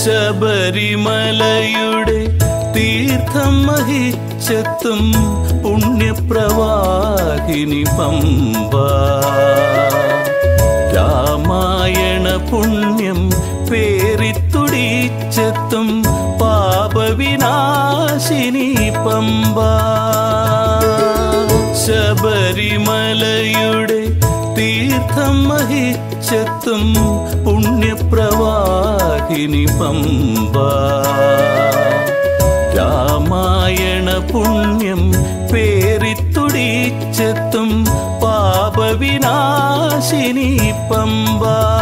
ശബരിമലയുടെ തീർത്ഥം വഹിച്ചെത്തും പുണ്യപ്രവാഹിനി പമ്പ രാമായണ പുണ്യം പേറിത്തുടിച്ചെത്തും പാപവിനാശിനി പമ്പ ശബരിമലയുടെ തീർത്ഥം വഹിച്ചെത്തും പുണ്യപ്രവാഹിനി പമ്പ രാമായണ പുണ്യം പേറിത്തുടിച്ചെത്തും പാപവിനാശിനി പമ്പ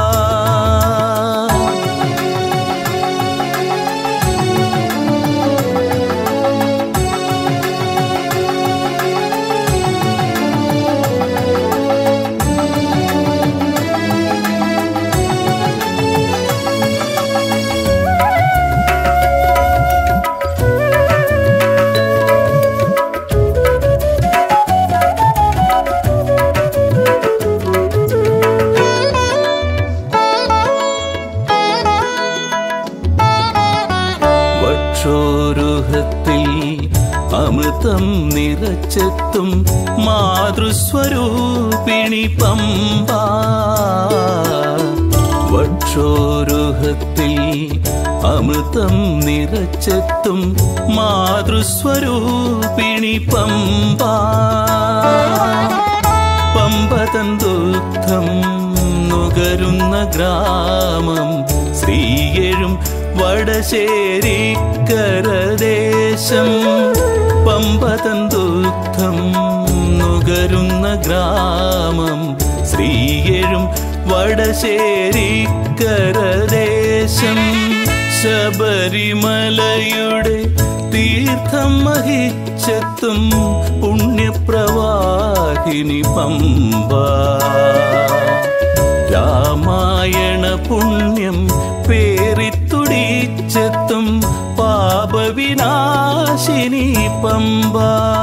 വക്ഷോരുഹത്തിൽ അമൃതം നിറച്ചെത്തും മാതൃസ്വരൂപിണി പമ്പ വക്ഷോരുഹത്തിൽ അമൃതം നിറച്ചെത്തും മാതൃസ്വരൂപിണി പമ്പ പമ്പതൻ ദുഃഖം നുകരുന്ന ഗ്രാമം ശ്രീയഴും വടശ്ശേരിക്കരദേശം പമ്പതൻ ദുഃഖം നുകരുന്ന ഗ്രാമം ശ്രീയഴും വടശ്ശേരിക്കരദേശം ശബരിമലയുടെ തീർത്ഥം വഹിച്ചെത്തും പുണ്യപ്രവാഹിനി പമ്പ രാമായണ പുണ്യം പേറിത്തുടിച്ചെത്തും പാപവിനാശിനി പമ്പ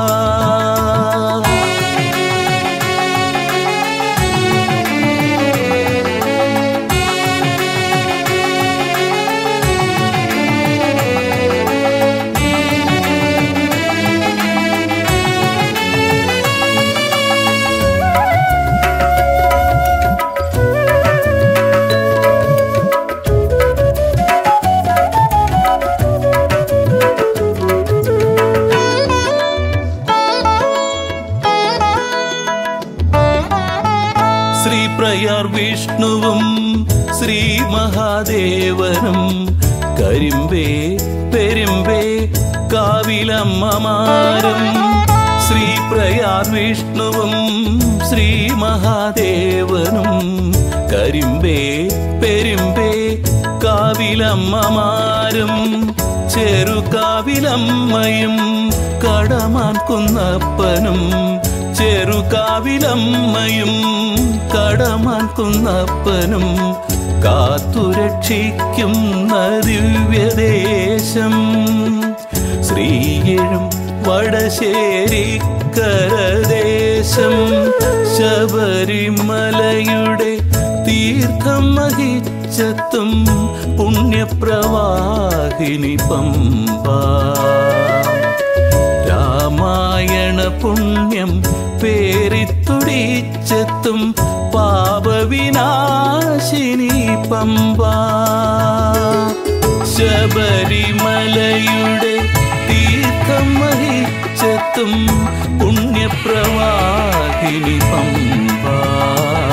ശ്രീ പ്രയാർ വിഷ്ണുവും ശ്രീ മഹാദേവനും കരിമ്പേ പെരുമ്പേ കാവിലമ്മമാരും ശ്രീ പ്രയാർ വിഷ്ണുവും ശ്രീ മഹാദേവനും കരിമ്പേ പെരുമ്പേ കാവിലമ്മമാരും ചെറുകാവിലമ്മയും കടമാൻ കുന്നപ്പനും ചെറുകാവിലമ്മയും കടമാൻ കുന്നപ്പനും കാത്തുരക്ഷിക്കുന്ന ദിവ്യദേശം ശ്രീയഴും വടശ്ശേരിക്കരദേശം ശബരിമലയുടെ തീർത്ഥം വഹിച്ചെത്തും പുണ്യപ്രവാഹിനി പമ്പ രാമായണ പുണ്യം പേറിത്തുടിച്ചെത്തും പാപവിനാശിനി പമ്പ ശബരിമലയുടെ തീർത്ഥം വഹിച്ചെത്തും പുണ്യപ്രവാഹിനി പമ്പ